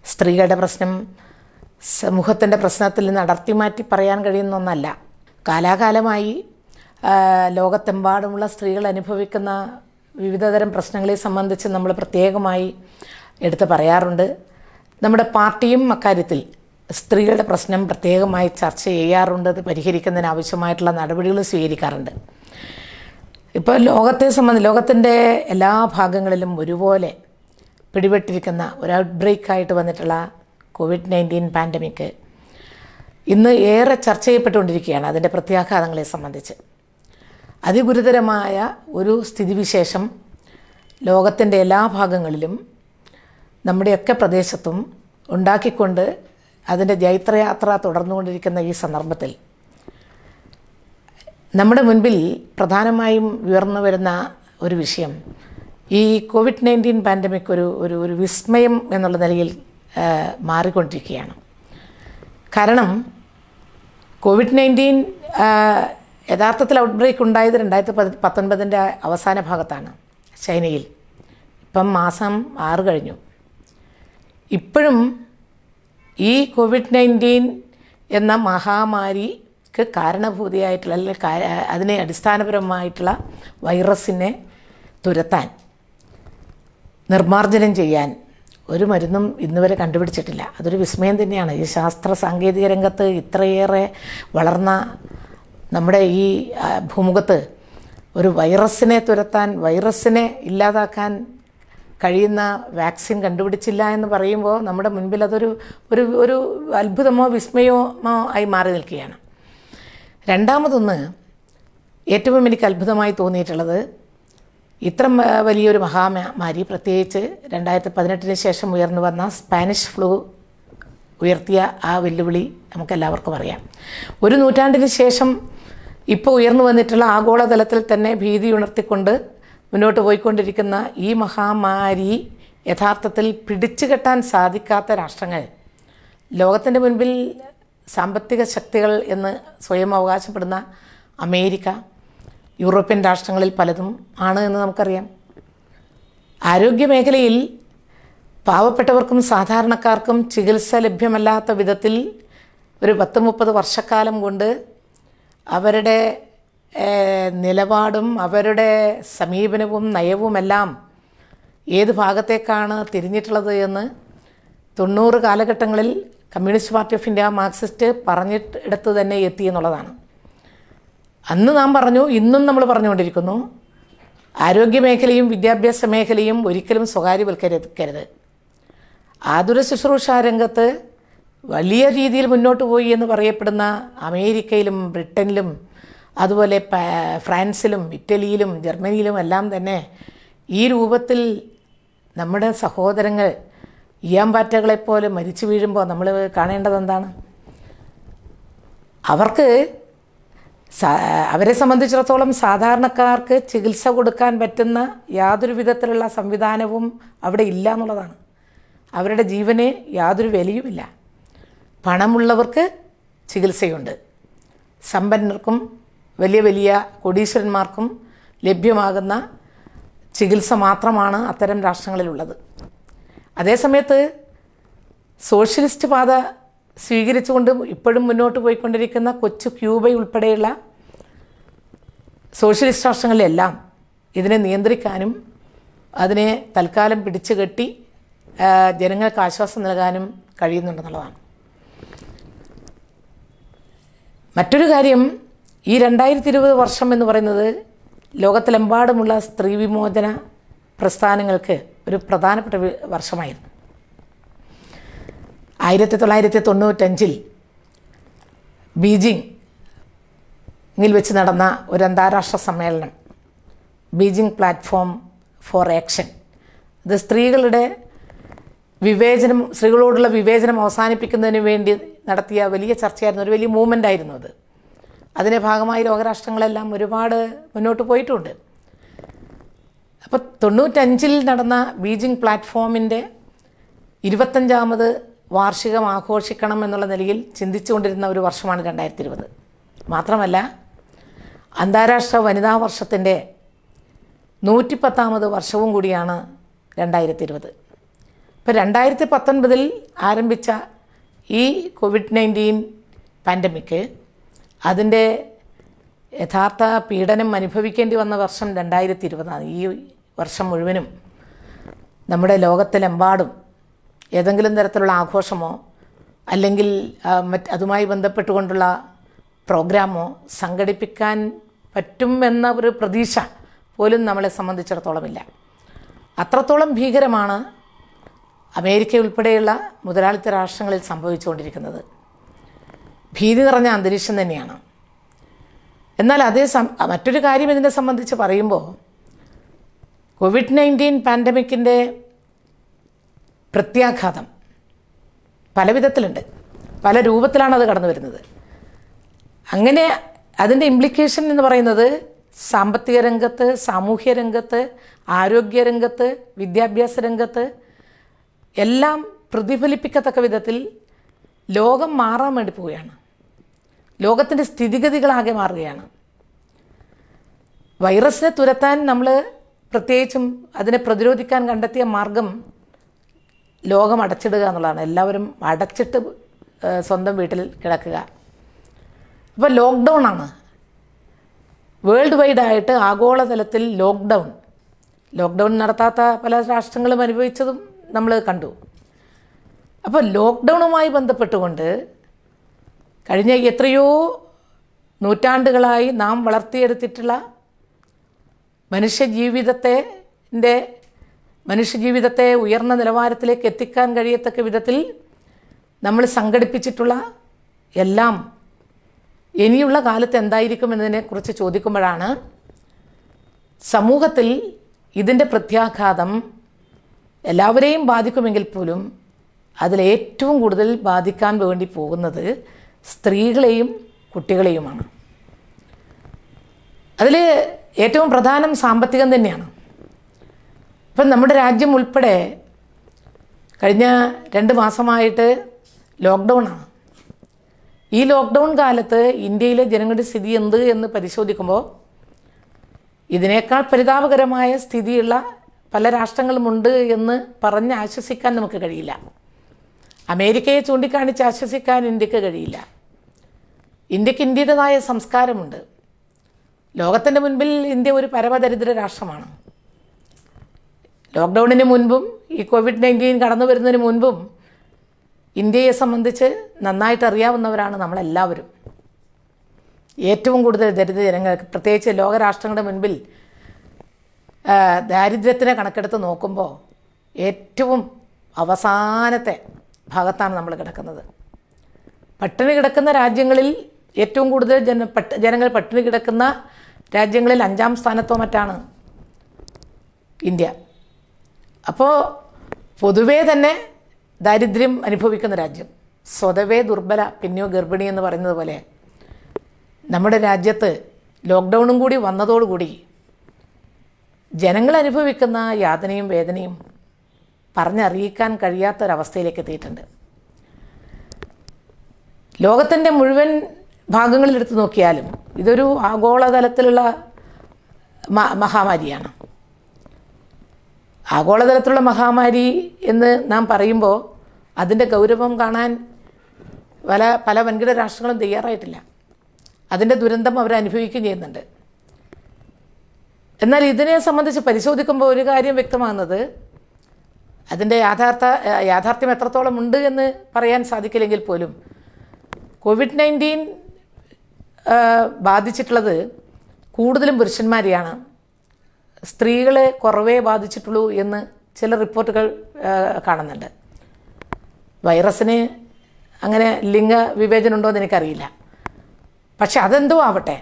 സ്ത്രീകളുടെ പ്രശ്നം സമൂഹത്തിൻ്റെ പ്രശ്നത്തിൽ നിന്ന് അടർത്തി മാറ്റി പറയാൻ കഴിയുന്ന ഒന്നല്ല കാലാകാലമായി ആ, ലോകത്തെമ്പാടുമുള്ള സ്ത്രീകൾ അനുഭവിക്കുന്ന വിവിധതരം പ്രശ്നങ്ങളെ സംബന്ധിച്ച് നമ്മൾ പ്രത്യേകമായി എടുത്ത് പറയാറുണ്ട് നമ്മുടെ പാർട്ടിയും അക്കാര്യത്തിൽ സ്ത്രീകളുടെ പ്രശ്നം പ്രത്യേകമായി ചർച്ച ചെയ്യാറുണ്ട് അത് പരിഹരിക്കുന്നതിന് ആവശ്യമായിട്ടുള്ള നടപടികൾ സ്വീകരിക്കാറുണ്ട് ഇപ്പോൾ ലോകത്തെ സംബന്ധിച്ച് ലോകത്തിൻ്റെ എല്ലാ ഭാഗങ്ങളിലും ഒരുപോലെ പിടിപെട്ടിരിക്കുന്ന ഒരു ഔട്ട് ബ്രേക്കായിട്ട് വന്നിട്ടുള്ള കോവിഡ് നയൻറ്റീൻ പാൻഡമിക് ഇന്ന് ഏറെ ചർച്ച ചെയ്യപ്പെട്ടുകൊണ്ടിരിക്കുകയാണ് അതിൻ്റെ പ്രത്യാഘാതങ്ങളെ സംബന്ധിച്ച് അതിഗുരുതരമായ ഒരു സ്ഥിതിവിശേഷം ലോകത്തിൻ്റെ എല്ലാ ഭാഗങ്ങളിലും നമ്മുടെയൊക്കെ പ്രദേശത്തും ഉണ്ടാക്കിക്കൊണ്ട് അതിൻ്റെ ജൈത്രയാത്ര തുടർന്നുകൊണ്ടിരിക്കുന്ന ഈ സന്ദർഭത്തിൽ നമ്മുടെ മുൻപിൽ പ്രധാനമായും ഉയർന്നു വരുന്ന ഒരു വിഷയം ഈ കോവിഡ് നയൻറ്റീൻ പാൻഡമിക് ഒരു ഒരു ഒരു വിസ്മയം എന്നുള്ള നിലയിൽ ആ, മാറിക്കൊണ്ടിരിക്കുകയാണ് കാരണം കോവിഡ് നയൻറ്റീൻ യഥാർത്ഥത്തിൽ ഔട്ട് ബ്രേക്ക് ഉണ്ടായത് രണ്ടായിരത്തി പതി പത്തൊൻപതിൻ്റെ അവസാന ഭാഗത്താണ് ചൈനയിൽ ഇപ്പം മാസം ആറ് കഴിഞ്ഞു ഇപ്പോഴും ഈ കോവിഡ് നയൻറ്റീൻ എന്ന മഹാമാരിക്ക് കാരണഭൂതിയായിട്ടുള്ള അല്ലെങ്കിൽ കാ- അതിനെ അടിസ്ഥാനപരമായിട്ടുള്ള വൈറസിനെ തുരത്താൻ നിർമ്മാർജ്ജനം ചെയ്യാൻ ഒരു മരുന്നും ഇന്ന് വരെ കണ്ടുപിടിച്ചിട്ടില്ല അതൊരു വിസ്മയം തന്നെയാണ് ഈ ശാസ്ത്ര സാങ്കേതിക രംഗത്ത് ഇത്രയേറെ വളർന്ന നമ്മുടെ ഈ ആ, ഭൂമുഖത്ത് ഒരു വൈറസിനെ തുരത്താൻ വൈറസിനെ ഇല്ലാതാക്കാൻ കഴിയുന്ന വാക്സിൻ കണ്ടുപിടിച്ചില്ല എന്ന് പറയുമ്പോൾ നമ്മുടെ മുൻപിൽ അതൊരു ഒരു ഒരു അത്ഭുതമോ വിസ്മയമോ ആയി മാറി നിൽക്കുകയാണ് രണ്ടാമതൊന്ന് ഏറ്റവും എനിക്ക് അത്ഭുതമായി തോന്നിയിട്ടുള്ളത് ഇത്ര മ- വലിയൊരു മഹാമാരി പ്രത്യേകിച്ച് രണ്ടായിരത്തി പതിനെട്ടിന് ശേഷം ഉയർന്നു വന്ന സ്പാനിഷ് ഫ്ലൂ ഉയർത്തിയ ആ വെല്ലുവിളി നമുക്കെല്ലാവർക്കും അറിയാം ഒരു നൂറ്റാണ്ടിന് ശേഷം ഇപ്പോൾ ഉയർന്നു വന്നിട്ടുള്ള ആഗോളതലത്തിൽ തന്നെ ഭീതി ഉണർത്തിക്കൊണ്ട് മുന്നോട്ട് പോയിക്കൊണ്ടിരിക്കുന്ന ഈ മഹാമാരി യഥാർത്ഥത്തിൽ പിടിച്ചു കെട്ടാൻ സാധിക്കാത്ത രാഷ്ട്രങ്ങൾ ലോകത്തിൻ്റെ മുൻപിൽ സാമ്പത്തിക ശക്തികൾ എന്ന് സ്വയം അവകാശപ്പെടുന്ന അമേരിക്ക യൂറോപ്യൻ രാഷ്ട്രങ്ങളിൽ പലതും ആണ് എന്ന് നമുക്കറിയാം ആരോഗ്യ മേഖലയിൽ പാവപ്പെട്ടവർക്കും സാധാരണക്കാർക്കും ചികിത്സ ലഭ്യമല്ലാത്ത വിധത്തിൽ ഒരു പത്ത് മുപ്പത് വർഷക്കാലം കൊണ്ട് അവരുടെ ഏഹ്, നിലപാടും അവരുടെ സമീപനവും നയവുമെല്ലാം ഏത് ഭാഗത്തേക്കാണ് തിരിഞ്ഞിട്ടുള്ളത് എന്ന് തൊണ്ണൂറ് കാലഘട്ടങ്ങളിൽ Communist Party of India Marxist പറഞ്ഞിടത്ത് തന്നെ എത്തി എന്നുള്ളതാണ് അന്ന് നാം പറഞ്ഞു ഇന്നും നമ്മൾ പറഞ്ഞുകൊണ്ടിരിക്കുന്നു ആരോഗ്യ മേഖലയും വിദ്യാഭ്യാസ മേഖലയും ഒരിക്കലും സ്വകാര്യവൽക്കരിക്കരുത് ആതുര ശുശ്രൂഷ രംഗത്ത് വലിയ രീതിയിൽ മുന്നോട്ട് പോയി എന്ന് പറയപ്പെടുന്ന അമേരിക്കയിലും ബ്രിട്ടനിലും അതുപോലെ പ- ഫ്രാൻസിലും ഇറ്റലിയിലും ജർമ്മനിയിലും എല്ലാം തന്നെ ഈ രൂപത്തിൽ നമ്മുടെ സഹോദരങ്ങൾ ഈയാമ്പാറ്റകളെപ്പോലെ മരിച്ചു വീഴുമ്പോൾ നമ്മൾ കാണേണ്ടത് എന്താണ് അവർക്ക് സാ- അവരെ സംബന്ധിച്ചിടത്തോളം സാധാരണക്കാർക്ക് ചികിത്സ കൊടുക്കാൻ പറ്റുന്ന യാതൊരു വിധത്തിലുള്ള സംവിധാനവും അവിടെ ഇല്ല എന്നുള്ളതാണ് അവരുടെ ജീവന് യാതൊരു വിലയുമില്ല പണമുള്ളവർക്ക് ചികിത്സയുണ്ട് സമ്പന്നർക്കും വലിയ വലിയ കോടീശ്വരന്മാർക്കും ലഭ്യമാകുന്ന ചികിത്സ മാത്രമാണ് അത്തരം രാഷ്ട്രങ്ങളിലുള്ളത് അതേസമയത്ത് സോഷ്യലിസ്റ്റ് പാത സ്വീകരിച്ചുകൊണ്ട് ഇപ്പോഴും മുന്നോട്ട് പോയിക്കൊണ്ടിരിക്കുന്ന കൊച്ചു ക്യൂബ ഉൾപ്പെടെയുള്ള സോഷ്യലിസ്റ്റ് രാഷ്ട്രങ്ങളിലെല്ലാം ഇതിനെ നിയന്ത്രിക്കാനും അതിനെ തൽക്കാലം പിടിച്ചു കെട്ടി ആ, ജനങ്ങൾക്ക് ആശ്വാസം നൽകാനും കഴിയുന്നുണ്ടെന്നുള്ളതാണ് മറ്റൊരു കാര്യം ഈ രണ്ടായിരത്തി ഇരുപത് വർഷം എന്ന് പറയുന്നത് ലോകത്തിലെമ്പാടുമുള്ള സ്ത്രീ വിമോചന പ്രസ്ഥാനങ്ങൾക്ക് ഒരു പ്രധാനപ്പെട്ട വി- വർഷമായിരുന്നു ആയിരത്തി തൊള്ളായിരത്തി തൊണ്ണൂറ്റഞ്ചിൽ ബീജിംഗിൽ വെച്ച് നടന്ന ഒരു അന്താരാഷ്ട്ര സമ്മേളനം ബീജിംഗ് പ്ലാറ്റ്ഫോം ഫോർ ആക്ഷൻ ഇത് സ്ത്രീകളുടെ വിവേചനം സ്ത്രീകളോടുള്ള വിവേചനം അവസാനിപ്പിക്കുന്നതിന് വേണ്ടി നടത്തിയ വലിയ ചർച്ചയായിരുന്നു ഒരു വലിയ മൂവ്മെൻ്റ് ആയിരുന്നു അത് അതിൻ്റെ ഭാഗമായി ലോകരാഷ്ട്രങ്ങളെല്ലാം ഒരുപാട് മുന്നോട്ട് പോയിട്ടുണ്ട് അപ്പോൾ തൊണ്ണൂറ്റഞ്ചിൽ നടന്ന ബീജിംഗ് പ്ലാറ്റ്ഫോമിൻ്റെ ഇരുപത്തഞ്ചാമത് വാർഷികം ആഘോഷിക്കണം എന്നുള്ള നിലയിൽ ചിന്തിച്ചുകൊണ്ടിരുന്ന ഒരു വർഷമാണ് രണ്ടായിരത്തി ഇരുപത് മാത്രമല്ല അന്താരാഷ്ട്ര വനിതാ വർഷത്തിൻ്റെ നൂറ്റിപ്പത്താമത് വർഷവും കൂടിയാണ് രണ്ടായിരത്തി ഇരുപത് ഇപ്പോൾ രണ്ടായിരത്തി പത്തൊൻപതിൽ ആരംഭിച്ച ഈ കോവിഡ് നയൻറ്റീൻ പാൻഡമിക് അതിൻ്റെ യഥാർത്ഥ പീഡനം അനുഭവിക്കേണ്ടി വന്ന വർഷം രണ്ടായിരത്തി ഇരുപതാണ് ഈ വർഷം മുഴുവനും നമ്മുടെ ലോകത്തിലെമ്പാടും ഏതെങ്കിലും തരത്തിലുള്ള ആഘോഷമോ അല്ലെങ്കിൽ ആ, മറ്റ് അതുമായി ബന്ധപ്പെട്ടുകൊണ്ടുള്ള പ്രോഗ്രാമോ സംഘടിപ്പിക്കാൻ പറ്റും എന്ന ഒരു പ്രതീക്ഷ പോലും നമ്മളെ സംബന്ധിച്ചിടത്തോളമില്ല അത്രത്തോളം ഭീകരമാണ് അമേരിക്ക ഉൾപ്പെടെയുള്ള മുതലാളിത്ത രാഷ്ട്രങ്ങളിൽ സംഭവിച്ചുകൊണ്ടിരിക്കുന്നത് ഭീതി നിറഞ്ഞ അന്തരീക്ഷം തന്നെയാണ് എന്നാൽ അതേ സം മറ്റൊരു കാര്യം ഇതിനെ സംബന്ധിച്ച് പറയുമ്പോൾ കോവിഡ് നയൻറ്റീൻ പാൻഡമിക്കിൻ്റെ പ്രത്യാഘാതം പല വിധത്തിലുണ്ട് പല രൂപത്തിലാണ് അത് കടന്നു വരുന്നത് അങ്ങനെ അതിൻ്റെ ഇംപ്ലിക്കേഷൻ എന്ന് പറയുന്നത് സാമ്പത്തിക രംഗത്ത് സാമൂഹ്യ രംഗത്ത് ആരോഗ്യ രംഗത്ത് വിദ്യാഭ്യാസ രംഗത്ത് എല്ലാം പ്രതിഫലിപ്പിക്കത്തക്ക വിധത്തിൽ ലോകം മാറാൻ വേണ്ടി പോവുകയാണ് ലോകത്തിൻ്റെ സ്ഥിതിഗതികളാകെ മാറുകയാണ് വൈറസിനെ തുരത്താൻ നമ്മൾ പ്രത്യേകിച്ചും അതിനെ പ്രതിരോധിക്കാൻ കണ്ടെത്തിയ മാർഗം ലോകം അടച്ചിടുക എന്നുള്ളതാണ് എല്ലാവരും അടച്ചിട്ട് ഏഹ്, സ്വന്തം വീട്ടിൽ കിടക്കുക ഇപ്പോൾ ലോക്ക്ഡൗൺ ആണ് വേൾഡ് വൈഡ് ആയിട്ട് ആഗോളതലത്തിൽ ലോക്ക്ഡൗൺ ലോക്ക്ഡൗൺ നടത്താത്ത പല രാഷ്ട്രങ്ങളും അനുഭവിച്ചതും നമ്മൾ കണ്ടു അപ്പോൾ ലോക്ക്ഡൗണുമായി ബന്ധപ്പെട്ടുകൊണ്ട് കഴിഞ്ഞ എത്രയോ നൂറ്റാണ്ടുകളായി നാം വളർത്തിയെടുത്തിട്ടുള്ള മനുഷ്യജീവിതത്തെ ൻ്റെ മനുഷ്യജീവിതത്തെ ഉയർന്ന നിലവാരത്തിലേക്ക് എത്തിക്കാൻ കഴിയത്തക്ക വിധത്തിൽ നമ്മൾ സംഘടിപ്പിച്ചിട്ടുള്ള എല്ലാം ഇനിയുള്ള കാലത്ത് എന്തായിരിക്കും എന്നതിനെക്കുറിച്ച് ചോദിക്കുമ്പോഴാണ് സമൂഹത്തിൽ ഇതിൻ്റെ പ്രത്യാഘാതം എല്ലാവരെയും ബാധിക്കുമെങ്കിൽ പോലും അതിലേറ്റവും കൂടുതൽ ബാധിക്കാൻ വേണ്ടി പോകുന്നത് സ്ത്രീകളെയും കുട്ടികളെയുമാണ് അതിൽ ഏറ്റവും പ്രധാനം സാമ്പത്തികം തന്നെയാണ് ഇപ്പം നമ്മുടെ രാജ്യം ഉൾപ്പെടെ കഴിഞ്ഞ രണ്ട് മാസമായിട്ട് ലോക്ക്ഡൗണാണ് ഈ ലോക്ക്ഡൗൺ കാലത്ത് ഇന്ത്യയിലെ ജനങ്ങളുടെ സ്ഥിതി എന്ത് എന്ന് പരിശോധിക്കുമ്പോൾ ഇതിനേക്കാൾ പരിതാപകരമായ സ്ഥിതിയുള്ള പല രാഷ്ട്രങ്ങളുമുണ്ട് എന്ന് പറഞ്ഞ് ആശ്വസിക്കാൻ നമുക്ക് കഴിയില്ല അമേരിക്കയെ ചൂണ്ടിക്കാണിച്ച് ആശ്വസിക്കാൻ ഇന്ത്യക്ക് കഴിയില്ല ഇന്ത്യക്ക് ഇന്ത്യയുടേതായ സംസ്കാരമുണ്ട് ലോകത്തിൻ്റെ മുൻപിൽ ഇന്ത്യ ഒരു പരമദരിദ്ര രാഷ്ട്രമാണ് ലോക്ക്ഡൗണിന് മുൻപും ഈ കോവിഡ് നയൻറ്റീൻ കടന്നു വരുന്നതിന് മുൻപും ഇന്ത്യയെ സംബന്ധിച്ച് നന്നായിട്ട് അറിയാവുന്നവരാണ് നമ്മളെല്ലാവരും ഏറ്റവും കൂടുതൽ ദരിദ്ര ജനങ്ങൾക്ക് പ്രത്യേകിച്ച് ലോകരാഷ്ട്രങ്ങളുടെ മുൻപിൽ ആ, ദാരിദ്ര്യത്തിനെ കണക്കെടുത്ത് നോക്കുമ്പോൾ ഏറ്റവും അവസാനത്തെ ഭാഗത്താണ് നമ്മൾ കിടക്കുന്നത് പട്ടിണി കിടക്കുന്ന രാജ്യങ്ങളിൽ ഏറ്റവും കൂടുതൽ ജന പട്ട് ജനങ്ങൾ പട്ടിണി കിടക്കുന്ന രാജ്യങ്ങളിൽ അഞ്ചാം സ്ഥാനത്തോ മറ്റാണ് ഇന്ത്യ അപ്പോൾ പൊതുവേ തന്നെ ദാരിദ്ര്യം അനുഭവിക്കുന്ന രാജ്യം സ്വതവേ ദുർബല പിന്നെയോ ഗർഭിണി എന്ന് പറയുന്നത് പോലെ നമ്മുടെ രാജ്യത്ത് ലോക്ക്ഡൗണും കൂടി വന്നതോടുകൂടി ജനങ്ങൾ അനുഭവിക്കുന്ന യാതനയും വേദനയും പറഞ്ഞറിയിക്കാൻ കഴിയാത്തൊരവസ്ഥയിലേക്ക് എത്തിയിട്ടുണ്ട് ലോകത്തിൻ്റെ മുഴുവൻ ഭാഗങ്ങളിലെടുത്ത് നോക്കിയാലും ഇതൊരു ആഗോളതലത്തിലുള്ള മ- മഹാമാരിയാണ് ആഗോളതലത്തിലുള്ള മഹാമാരി എന്ന് നാം പറയുമ്പോൾ അതിൻ്റെ ഗൗരവം കാണാൻ പല പല വൻകിട രാഷ്ട്രങ്ങളും തയ്യാറായിട്ടില്ല അതിൻ്റെ ദുരന്തം അവർ അനുഭവിക്കുകയും ചെയ്യുന്നുണ്ട് എന്നാൽ ഇതിനെ സംബന്ധിച്ച് പരിശോധിക്കുമ്പോൾ ഒരു കാര്യം വ്യക്തമാകുന്നത് അതിൻ്റെ യാഥാർത്ഥ യാഥാർത്ഥ്യം എത്രത്തോളം ഉണ്ട് എന്ന് പറയാൻ സാധിക്കില്ലെങ്കിൽ പോലും കോവിഡ് നയൻറ്റീൻ ബാധിച്ചിട്ടുള്ളത് കൂടുതലും പുരുഷന്മാരെയാണ് സ്ത്രീകളെ കുറവേ ബാധിച്ചിട്ടുള്ളൂ എന്ന് ചില റിപ്പോർട്ടുകൾ ആ, കാണുന്നുണ്ട് വൈറസിന് അങ്ങനെ ലിംഗ വിവേചനം ഉണ്ടോ എന്ന് എനിക്കറിയില്ല പക്ഷെ അതെന്തോ ആവട്ടെ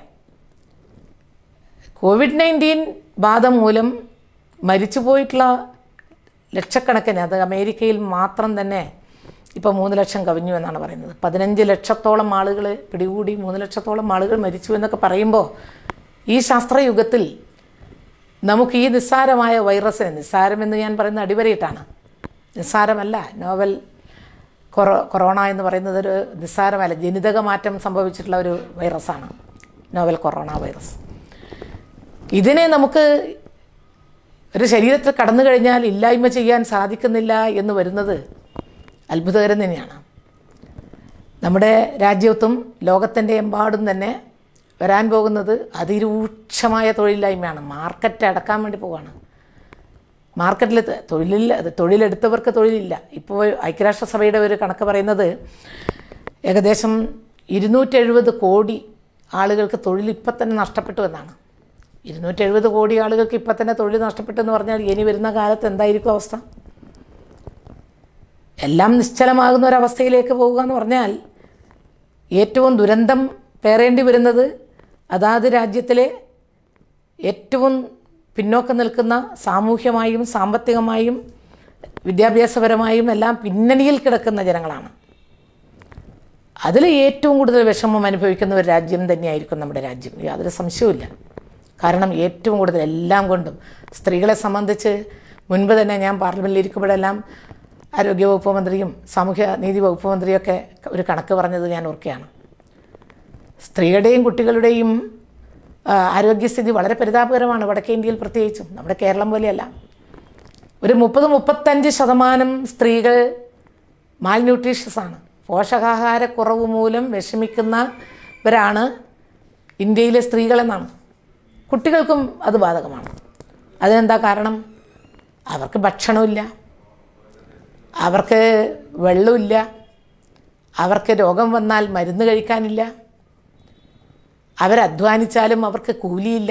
കോവിഡ് നയൻറ്റീൻ ബാധ മൂലം മരിച്ചു പോയിട്ടുള്ള ലക്ഷക്കണക്കിന് അത് അമേരിക്കയിൽ മാത്രം തന്നെ ഇപ്പോൾ മൂന്ന് ലക്ഷം കവിഞ്ഞു എന്നാണ് പറയുന്നത് പതിനഞ്ച് ലക്ഷത്തോളം ആളുകൾ പിടികൂടി മൂന്ന് ലക്ഷത്തോളം ആളുകൾ മരിച്ചു എന്നൊക്കെ പറയുമ്പോൾ ഈ ശാസ്ത്രയുഗത്തിൽ നമുക്ക് ഈ നിസ്സാരമായ വൈറസിനെ നിസ്സാരമെന്ന് ഞാൻ പറയുന്ന അടിവരയിട്ടാണ് നിസ്സാരമല്ല നോവൽ കൊറോ കൊറോണ എന്ന് പറയുന്നത് ഒരു നിസ്സാരമല്ല ജനിതക മാറ്റം സംഭവിച്ചിട്ടുള്ള ഒരു വൈറസാണ് നോവൽ കൊറോണ വൈറസ് ഇതിനെ നമുക്ക് ഒരു ശരീരത്തിൽ കടന്നു കഴിഞ്ഞാൽ ഇല്ലായ്മ ചെയ്യാൻ സാധിക്കുന്നില്ല എന്ന് വരുന്നത് അത്ഭുതകരം തന്നെയാണ് നമ്മുടെ രാജ്യത്തും ലോകത്തിൻ്റെ എമ്പാടും തന്നെ വരാൻ പോകുന്നത് അതിരൂക്ഷമായ തൊഴിലില്ലായ്മയാണ് മാർക്കറ്റ് അടക്കാൻ വേണ്ടി പോവാണ് മാർക്കറ്റിൽ തൊഴിലില്ല തൊഴിലെടുത്തവർക്ക് തൊഴിലില്ല ഇപ്പോൾ ഐക്യരാഷ്ട്രസഭയുടെ ഒരു കണക്ക് പറയുന്നത് ഏകദേശം ഇരുന്നൂറ്റെഴുപത് കോടി ആളുകൾക്ക് തൊഴിൽ ഇപ്പം തന്നെ നഷ്ടപ്പെട്ടു എന്നാണ് ഇരുന്നൂറ്റെഴുപത് കോടി ആളുകൾക്ക് ഇപ്പം തന്നെ തൊഴിൽ നഷ്ടപ്പെട്ടു എന്ന് പറഞ്ഞാൽ ഇനി വരുന്ന കാലത്ത് എന്തായിരിക്കും അവസ്ഥ എല്ലാം നിശ്ചലമാകുന്ന ഒരവസ്ഥയിലേക്ക് പോവുക എന്ന് പറഞ്ഞാൽ ഏറ്റവും ദുരന്തം പേറേണ്ടി വരുന്നത് അതാത് രാജ്യത്തിലെ ഏറ്റവും പിന്നോക്കം നിൽക്കുന്ന സാമൂഹ്യമായും സാമ്പത്തികമായും വിദ്യാഭ്യാസപരമായും എല്ലാം പിന്നണിയിൽ കിടക്കുന്ന ജനങ്ങളാണ് അതിൽ ഏറ്റവും കൂടുതൽ വിഷമം അനുഭവിക്കുന്ന ഒരു രാജ്യം തന്നെയായിരിക്കും നമ്മുടെ രാജ്യം യാതൊരു സംശയവുമില്ല കാരണം ഏറ്റവും കൂടുതൽ എല്ലാം കൊണ്ടും സ്ത്രീകളെ സംബന്ധിച്ച് മുൻപ് തന്നെ ഞാൻ പാർലമെൻറ്റിൽ ഇരിക്കുമ്പോഴെല്ലാം ആരോഗ്യവകുപ്പ് മന്ത്രിയും സാമൂഹ്യ നീതി വകുപ്പ് മന്ത്രിയൊക്കെ ഒരു കണക്ക് പറഞ്ഞത് ഞാൻ ഓർക്കുകയാണ് സ്ത്രീകളുടെയും കുട്ടികളുടെയും ആ, ആരോഗ്യസ്ഥിതി വളരെ പരിതാപകരമാണ് വടക്കേ ഇന്ത്യയിൽ പ്രത്യേകിച്ചും നമ്മുടെ കേരളം പോലെയല്ല ഒരു മുപ്പത് മുപ്പത്തഞ്ച് ശതമാനം സ്ത്രീകൾ മാൽന്യൂട്രീഷ്യസ് ആണ് പോഷകാഹാരക്കുറവ് മൂലം വിഷമിക്കുന്നവരാണ് ഇന്ത്യയിലെ സ്ത്രീകളെന്നാണ് കുട്ടികൾക്കും അത് ബാധകമാണ് അതിനെന്താ കാരണം അവർക്ക് ഭക്ഷണമില്ല അവർക്ക് വെള്ളമില്ല അവർക്ക് രോഗം വന്നാൽ മരുന്ന് കഴിക്കാനില്ല അവരധ്വാനിച്ചാലും അവർക്ക് കൂലിയില്ല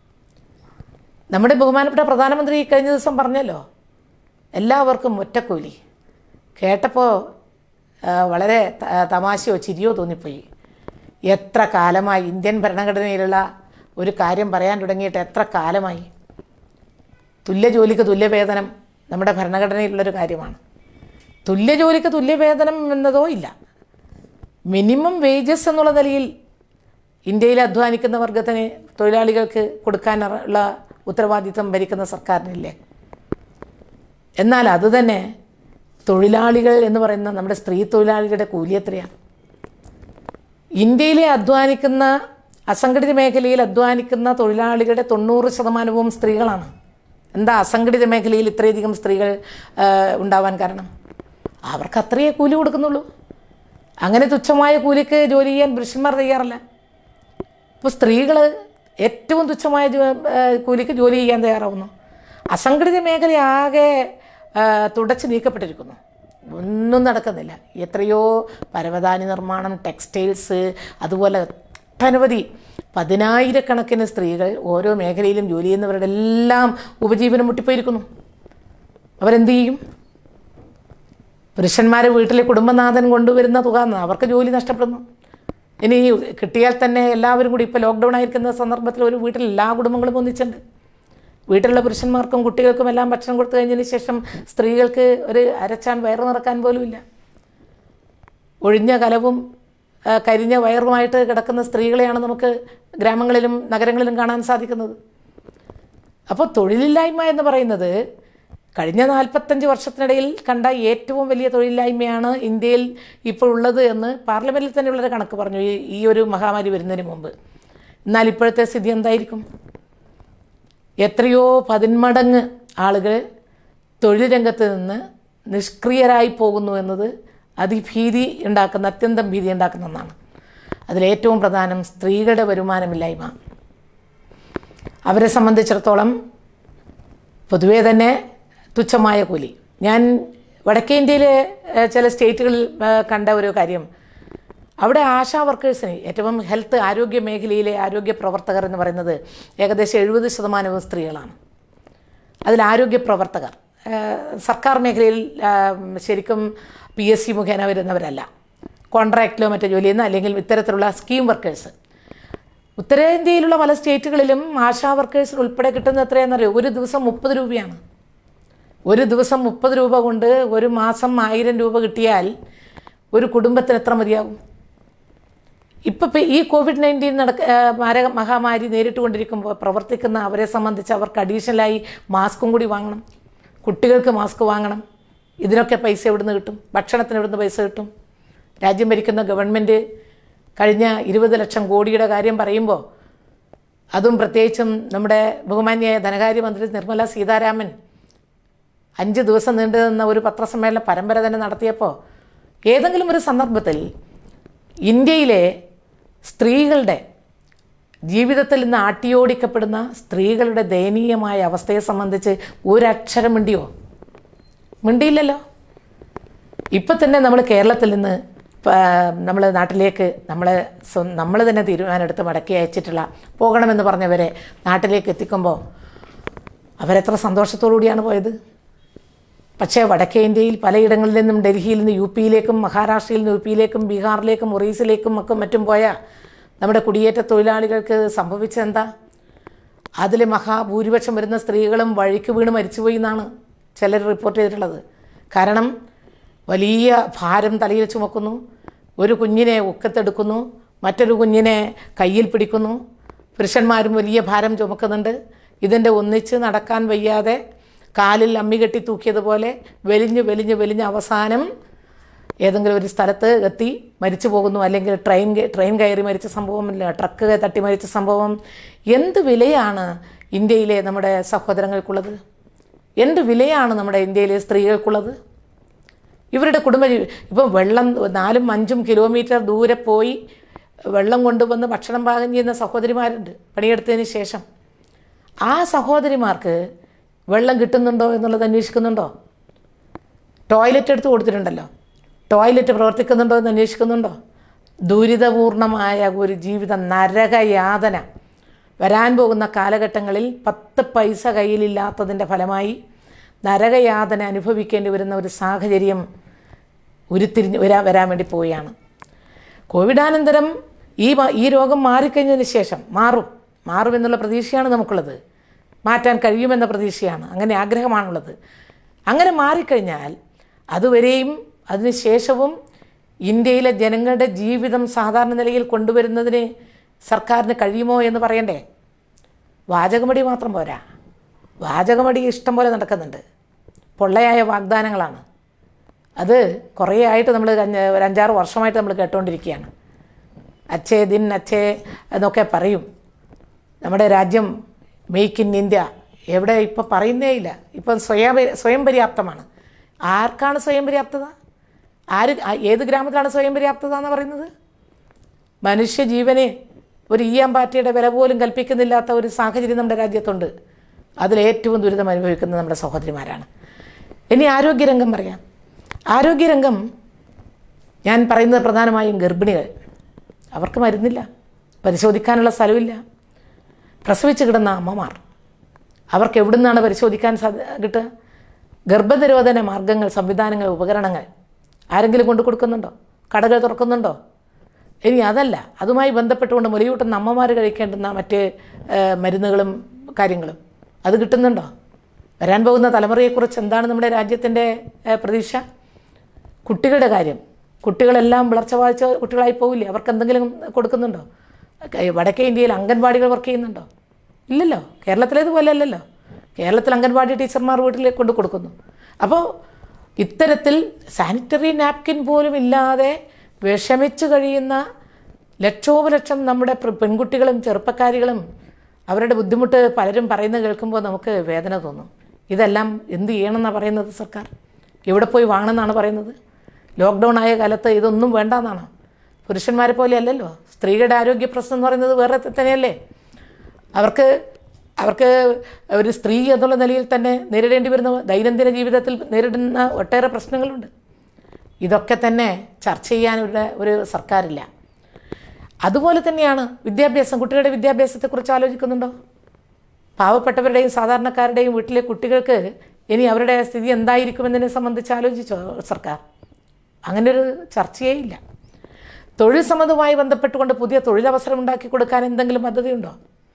നമ്മുടെ ബഹുമാനപ്പെട്ട പ്രധാനമന്ത്രി കഴിഞ്ഞ ദിവസം പറഞ്ഞല്ലോ എല്ലാവർക്കും ഒറ്റക്കൂലി കേട്ടപ്പോൾ ആ, വളരെ ത- തമാശയോ ചിരിയോ തോന്നിപ്പോയി എത്ര കാലമായി ഇന്ത്യൻ ഭരണഘടനയിലുള്ള ഒരു കാര്യം പറയാൻ തുടങ്ങിയിട്ട് എത്ര കാലമായി തുല്യ ജോലിക്ക് തുല്യവേതനം നമ്മുടെ ഭരണഘടനയിലുള്ളൊരു കാര്യമാണ് തുല്യ ജോലിക്ക് തുല്യവേതനം എന്നതോ ഇല്ല മിനിമം വേജസ് എന്നുള്ള നിലയിൽ ഇന്ത്യയിൽ അധ്വാനിക്കുന്ന വർഗത്തിന് തൊഴിലാളികൾക്ക് കൊടുക്കാനുള്ള ഉത്തരവാദിത്വം ഭരിക്കുന്ന സർക്കാരിനില്ലേ എന്നാൽ അത് തന്നെ തൊഴിലാളികൾ എന്ന് പറയുന്ന നമ്മുടെ സ്ത്രീ തൊഴിലാളികളുടെ കൂലി എത്രയാണ് ഇന്ത്യയിലെ അധ്വാനിക്കുന്ന അസംഘടിത മേഖലയിൽ അധ്വാനിക്കുന്ന തൊഴിലാളികളുടെ തൊണ്ണൂറ് ശതമാനവും സ്ത്രീകളാണ് എന്താ അസംഘടിത മേഖലയിൽ ഇത്രയധികം സ്ത്രീകൾ ആ, ഉണ്ടാവാൻ കാരണം അവർക്ക് അത്രയേ കൂലി കൊടുക്കുന്നുള്ളൂ അങ്ങനെ തുച്ഛമായ കൂലിക്ക് ജോലി ചെയ്യാൻ പുരുഷന്മാർ തയ്യാറല്ല ഇപ്പോൾ സ്ത്രീകൾ ഏറ്റവും തുച്ഛമായ ജോ- ആ, കൂലിക്ക് ജോലി ചെയ്യാൻ തയ്യാറാവുന്നു അസംഘടിത മേഖല ആകെ ആ, തുടച്ച് നീക്കപ്പെട്ടിരിക്കുന്നു ഒന്നും നടക്കുന്നില്ല എത്രയോ പരവതാനി നിർമ്മാണം ടെക്സ്റ്റൈൽസ് അതുപോലെ ഒട്ടനവധി പതിനായിരക്കണക്കിന് സ്ത്രീകൾ ഓരോ മേഖലയിലും ജോലി ചെയ്യുന്നവരുടെ എല്ലാം ഉപജീവനം മുട്ടിപ്പോയിരിക്കുന്നു അവരെന്ത് ചെയ്യും പുരുഷന്മാർ വീട്ടിലെ കുടുംബനാഥൻ കൊണ്ടുവരുന്ന തുക എന്ന് അവർക്ക് ജോലി നഷ്ടപ്പെടുന്നു ഇനി കിട്ടിയാൽ തന്നെ എല്ലാവരും കൂടി ഇപ്പോൾ ലോക്ക്ഡൗൺ ആയിരിക്കുന്ന സന്ദർഭത്തിൽ ഒരു വീട്ടിൽ എല്ലാ കുടുംബങ്ങളും ഒന്നിച്ചുണ്ട് വീട്ടിലുള്ള പുരുഷന്മാർക്കും കുട്ടികൾക്കും എല്ലാം ഭക്ഷണം കൊടുത്തു കഴിഞ്ഞതിന് ശേഷം സ്ത്രീകൾക്ക് ഒരു അരച്ചാൻ വയറ് നിറക്കാൻ പോലും ഇല്ല ഒഴിഞ്ഞ കലവും ആ, കരിഞ്ഞ വയറുമായിട്ട് കിടക്കുന്ന സ്ത്രീകളെയാണ് നമുക്ക് ഗ്രാമങ്ങളിലും നഗരങ്ങളിലും കാണാൻ സാധിക്കുന്നത് അപ്പോൾ തൊഴിലില്ലായ്മ എന്ന് പറയുന്നത് കഴിഞ്ഞ നാൽപ്പത്തഞ്ച് വർഷത്തിനിടയിൽ കണ്ട ഏറ്റവും വലിയ തൊഴിലില്ലായ്മയാണ് ഇന്ത്യയിൽ ഇപ്പോൾ ഉള്ളത് എന്ന് പാർലമെൻറ്റിൽ തന്നെയുള്ളൊരു കണക്ക് പറഞ്ഞു ഈ ഈ ഒരു മഹാമാരി വരുന്നതിന് മുമ്പ് എന്നാൽ ഇപ്പോഴത്തെ സ്ഥിതി എന്തായിരിക്കും എത്രയോ പതിന്മടങ്ങ് ആളുകൾ തൊഴിൽ രംഗത്ത് നിന്ന് നിഷ്ക്രിയരായി പോകുന്നു എന്നത് അതിഭീതി ഉണ്ടാക്കുന്ന അത്യന്തം ഭീതി ഉണ്ടാക്കുന്ന ഒന്നാണ് അതിലേറ്റവും പ്രധാനം സ്ത്രീകളുടെ വരുമാനമില്ലായ്മ അവരെ സംബന്ധിച്ചിടത്തോളം പൊതുവേ തന്നെ തുച്ഛമായ കൂലി ഞാൻ വടക്കേ ഇന്ത്യയിലെ ഏഹ്, ചില സ്റ്റേറ്റുകളിൽ ഏഹ്, കണ്ട ഒരു കാര്യം അവിടെ ആശാ വർക്കേഴ്സിന് ഏറ്റവും ഹെൽത്ത് ആരോഗ്യ മേഖലയിലെ ആരോഗ്യ പ്രവർത്തകർ എന്ന് പറയുന്നത് ഏകദേശം എഴുപത് ശതമാനവും സ്ത്രീകളാണ് അതിൽ ആരോഗ്യ പ്രവർത്തകർ ഏഹ്, സർക്കാർ മേഖലയിൽ ആഹ്, ശരിക്കും പി എസ് സി മുഖേന വരുന്നവരല്ല കോൺട്രാക്റ്റിലോ മറ്റോ ജോലി ചെയ്യുന്ന അല്ലെങ്കിൽ ഇത്തരത്തിലുള്ള സ്കീം വർക്കേഴ്സ് ഉത്തരേന്ത്യയിലുള്ള പല സ്റ്റേറ്റുകളിലും ആശാ വർക്കേഴ്സിന് ഉൾപ്പെടെ കിട്ടുന്നത് എത്രയാണെന്നറിയോ ഒരു ദിവസം മുപ്പത് രൂപയാണ് ഒരു ദിവസം മുപ്പത് രൂപ കൊണ്ട് ഒരു മാസം ആയിരം രൂപ കിട്ടിയാൽ ഒരു കുടുംബത്തിന് എത്ര മതിയാകും ഇപ്പം ഈ കോവിഡ് നയൻറ്റീൻ നടക്ക ആ, മാരക മഹാമാരി നേരിട്ടുകൊണ്ടിരിക്കുമ്പോൾ പ്രവർത്തിക്കുന്ന അവരെ സംബന്ധിച്ച് അവർക്ക് അഡീഷണലായി മാസ്കും കൂടി വാങ്ങണം കുട്ടികൾക്ക് മാസ്ക് വാങ്ങണം ഇതിനൊക്കെ പൈസ എവിടുന്ന് കിട്ടും ഭക്ഷണത്തിന് എവിടുന്ന് പൈസ കിട്ടും രാജ്യം ഭരിക്കുന്ന ഗവൺമെൻറ് കഴിഞ്ഞ ഇരുപത് ലക്ഷം കോടിയുടെ കാര്യം പറയുമ്പോൾ അതും പ്രത്യേകിച്ചും നമ്മുടെ ബഹുമാന്യായ ധനകാര്യമന്ത്രി നിർമ്മല സീതാരാമൻ അഞ്ച് ദിവസം നീണ്ടു നിന്ന ഒരു പത്രസമ്മേളന പരമ്പര തന്നെ നടത്തിയപ്പോൾ ഏതെങ്കിലും ഒരു സന്ദർഭത്തിൽ ഇന്ത്യയിലെ സ്ത്രീകളുടെ ജീവിതത്തിൽ നിന്ന് ആട്ടിയോടിക്കപ്പെടുന്ന സ്ത്രീകളുടെ ദയനീയമായ അവസ്ഥയെ സംബന്ധിച്ച് ഒരക്ഷരം മിണ്ടിയോ മിണ്ടിയില്ലല്ലോ ഇപ്പം തന്നെ നമ്മൾ കേരളത്തിൽ നിന്ന് നമ്മൾ നാട്ടിലേക്ക് നമ്മളെ നമ്മൾ തന്നെ തീരുമാനമെടുത്ത് മടക്കി അയച്ചിട്ടുള്ള പോകണമെന്ന് പറഞ്ഞവരെ നാട്ടിലേക്ക് എത്തിക്കുമ്പോൾ അവരെത്ര സന്തോഷത്തോടു കൂടിയാണ് പോയത് പക്ഷേ വടക്കേ ഇന്ത്യയിൽ പലയിടങ്ങളിൽ നിന്നും ഡൽഹിയിൽ നിന്ന് യു പിയിലേക്കും മഹാരാഷ്ട്രയിൽ നിന്ന് യു പിയിലേക്കും ബീഹാറിലേക്കും ഒറീസിലേക്കും ഒക്കെ മറ്റും പോയ നമ്മുടെ കുടിയേറ്റ തൊഴിലാളികൾക്ക് സംഭവിച്ചെന്താ അതിൽ മഹാഭൂരിപക്ഷം വരുന്ന സ്ത്രീകളും വഴിക്ക് വീണ് മരിച്ചുപോയി എന്നാണ് ചിലർ റിപ്പോർട്ട് ചെയ്തിട്ടുള്ളത് കാരണം വലിയ ഭാരം തലയിൽ ചുമക്കുന്നു ഒരു കുഞ്ഞിനെ ഉക്കത്തെടുക്കുന്നു മറ്റൊരു കുഞ്ഞിനെ കയ്യിൽ പിടിക്കുന്നു പുരുഷന്മാരും വലിയ ഭാരം ചുമക്കുന്നുണ്ട് ഇതിൻ്റെ ഒന്നിച്ച് നടക്കാൻ വയ്യാതെ കാലിൽ അമ്മി കെട്ടി തൂക്കിയതുപോലെ വലിഞ്ഞ് വലിഞ്ഞ് വലിഞ്ഞ് അവസാനം ഏതെങ്കിലും ഒരു സ്ഥലത്ത് എത്തി മരിച്ചു പോകുന്നു അല്ലെങ്കിൽ ട്രെയിൻ ട്രെയിൻ കയറി മരിച്ച സംഭവമില്ല ട്രക്ക് തട്ടി മരിച്ച സംഭവം എന്ത് വിലയാണ് ഇന്ത്യയിലെ നമ്മുടെ സഹോദരങ്ങൾക്കുള്ളത് എന്ത് വിലയാണ് നമ്മുടെ ഇന്ത്യയിലെ സ്ത്രീകൾക്കുള്ളത് ഇവരുടെ കുടുംബ ഇപ്പം വെള്ളം നാലും അഞ്ചും കിലോമീറ്റർ ദൂരെ പോയി വെള്ളം കൊണ്ടുവന്ന് ഭക്ഷണം പാകം ചെയ്യുന്ന സഹോദരിമാരുണ്ട് പണിയെടുത്തതിന് ശേഷം ആ സഹോദരിമാർക്ക് വെള്ളം കിട്ടുന്നുണ്ടോ എന്നുള്ളത് അന്വേഷിക്കുന്നുണ്ടോ ടോയ്ലറ്റ് എടുത്ത് കൊടുത്തിട്ടുണ്ടല്ലോ ടോയ്ലറ്റ് പ്രവർത്തിക്കുന്നുണ്ടോ എന്ന് അന്വേഷിക്കുന്നുണ്ടോ ദുരിതപൂർണമായ ഒരു ജീവിതം നരകയാതന വരാൻ പോകുന്ന കാലഘട്ടങ്ങളിൽ പത്ത് പൈസ കയ്യിലില്ലാത്തതിൻ്റെ ഫലമായി നരകയാതന അനുഭവിക്കേണ്ടി വരുന്ന ഒരു സാഹചര്യം ഉരുത്തിരിഞ്ഞ് വരാ വരാൻ വേണ്ടി പോവുകയാണ് കോവിഡാനന്തരം ഈ ഈ രോഗം മാറിക്കഴിഞ്ഞതിന് ശേഷം മാറും മാറുമെന്നുള്ള പ്രതീക്ഷയാണ് നമുക്കുള്ളത് മാറ്റാൻ കഴിയുമെന്ന പ്രതീക്ഷയാണ് അങ്ങനെ ആഗ്രഹമാണുള്ളത് അങ്ങനെ മാറിക്കഴിഞ്ഞാൽ അതുവരെയും അതിനുശേഷവും ഇന്ത്യയിലെ ജനങ്ങളുടെ ജീവിതം സാധാരണ നിലയിൽ കൊണ്ടുവരുന്നതിന് സർക്കാരിന് കഴിയുമോ എന്ന് പറയണ്ടേ വാചകമടി മാത്രം പോരാ വാചകമടി ഇഷ്ടം പോലെ നടക്കുന്നുണ്ട് പൊള്ളയായ വാഗ്ദാനങ്ങളാണ് അത് കുറേ ആയിട്ട് നമ്മൾ ഒരു അഞ്ചാറ് വർഷമായിട്ട് നമ്മൾ കേട്ടുകൊണ്ടിരിക്കുകയാണ് അച്ഛേ ദിൻ അച്ഛേ എന്നൊക്കെ പറയും നമ്മുടെ രാജ്യം മെയ്ക്ക് ഇൻ ഇന്ത്യ എവിടെ ഇപ്പം പറയുന്നേ ഇല്ല ഇപ്പം സ്വയം സ്വയം പര്യാപ്തമാണ് ആർക്കാണ് സ്വയം പര്യാപ്തത ആര് ഏത് ഗ്രാമത്തിലാണ് സ്വയം പര്യാപ്തത എന്ന് പറയുന്നത് മനുഷ്യജീവനെ ഒരു ഈയാൻ പാറ്റയുടെ വില പോലും കൽപ്പിക്കുന്നില്ലാത്ത ഒരു സാഹചര്യം നമ്മുടെ രാജ്യത്തുണ്ട് അതിലേറ്റവും ദുരിതം അനുഭവിക്കുന്നത് നമ്മുടെ സഹോദരിമാരാണ് ഇനി ആരോഗ്യരംഗം പറയാം ആരോഗ്യരംഗം ഞാൻ പറയുന്നത് പ്രധാനമായും ഗർഭിണികൾ അവർക്ക് മരുന്നില്ല പരിശോധിക്കാനുള്ള സ്ഥലമില്ല പ്രസവിച്ച് കിടന്ന അമ്മമാർ അവർക്ക് എവിടെ നിന്നാണ് പരിശോധിക്കാൻ സാധ കിട്ടുക ഗർഭനിരോധന മാർഗങ്ങൾ സംവിധാനങ്ങൾ ഉപകരണങ്ങൾ ആരെങ്കിലും കൊണ്ടു കൊടുക്കുന്നുണ്ടോ കടകൾ തുറക്കുന്നുണ്ടോ ഇനി അതല്ല അതുമായി ബന്ധപ്പെട്ടുകൊണ്ട് മുലയൂട്ടുന്ന അമ്മമാർ കഴിക്കേണ്ടുന്ന മറ്റ് മരുന്നുകളും കാര്യങ്ങളും അത് കിട്ടുന്നുണ്ടോ വരാൻ പോകുന്ന തലമുറയെക്കുറിച്ച് എന്താണ് നമ്മുടെ രാജ്യത്തിൻ്റെ പ്രതീക്ഷ കുട്ടികളുടെ കാര്യം കുട്ടികളെല്ലാം വളർച്ച ബാധിച്ച കുട്ടികളായി പോവില്ലേ അവർക്ക് എന്തെങ്കിലും കൊടുക്കുന്നുണ്ടോ വടക്കേ ഇന്ത്യയിൽ അംഗൻവാടികൾ വർക്ക് ചെയ്യുന്നുണ്ടോ ഇല്ലല്ലോ കേരളത്തിലേതുപോലെ അല്ലല്ലോ കേരളത്തിൽ അംഗൻവാടി ടീച്ചർമാർ വീട്ടിൽ കൊണ്ട് കൊടുക്കുന്നു അപ്പോൾ ഇത്തരത്തിൽ സാനിറ്ററി നാപ്കിൻ പോലും ഇല്ലാതെ വിഷമിച്ച് കഴിയുന്ന ലക്ഷോപലക്ഷം നമ്മുടെ പെൺകുട്ടികളും ചെറുപ്പക്കാരികളും അവരുടെ ബുദ്ധിമുട്ട് പലരും പറയുന്നത് കേൾക്കുമ്പോൾ നമുക്ക് വേദന തോന്നും ഇതെല്ലാം എന്ത് ചെയ്യണമെന്നാണ് പറയുന്നത് സർക്കാർ എവിടെ പോയി വാങ്ങണമെന്നാണ് പറയുന്നത് ലോക്ക്ഡൗൺ ആയ കാലത്ത് ഇതൊന്നും വേണ്ടെന്നാണോ പുരുഷന്മാരെ പോലെ അല്ലല്ലോ സ്ത്രീകളുടെ ആരോഗ്യ പ്രശ്നം എന്ന് പറയുന്നത് വേറെ തന്നെയല്ലേ അവർക്ക് അവർക്ക് ഒരു സ്ത്രീ എന്നുള്ള നിലയിൽ തന്നെ നേരിടേണ്ടി വരുന്ന ദൈനംദിന ജീവിതത്തിൽ നേരിടുന്ന ഒട്ടേറെ പ്രശ്നങ്ങളുണ്ട് ഇതൊക്കെ തന്നെ ചർച്ച ചെയ്യാനുള്ള ഒരു സർക്കാരില്ല അതുപോലെ തന്നെയാണ് വിദ്യാഭ്യാസം കുട്ടികളുടെ വിദ്യാഭ്യാസത്തെക്കുറിച്ച് ആലോചിക്കുന്നുണ്ടോ പാവപ്പെട്ടവരുടെയും സാധാരണക്കാരുടെയും വീട്ടിലെ കുട്ടികൾക്ക് ഇനി അവരുടെ സ്ഥിതി എന്തായിരിക്കുമെന്നതിനെ സംബന്ധിച്ച് ആലോചിച്ചോ സർക്കാർ അങ്ങനെ ഒരു ചർച്ചയേ ഇല്ല തൊഴിൽ സമ്മതവുമായി ബന്ധപ്പെട്ടുകൊണ്ട് പുതിയ തൊഴിലവസരം ഉണ്ടാക്കി കൊടുക്കാൻ എന്തെങ്കിലും പദ്ധതിയുണ്ടോ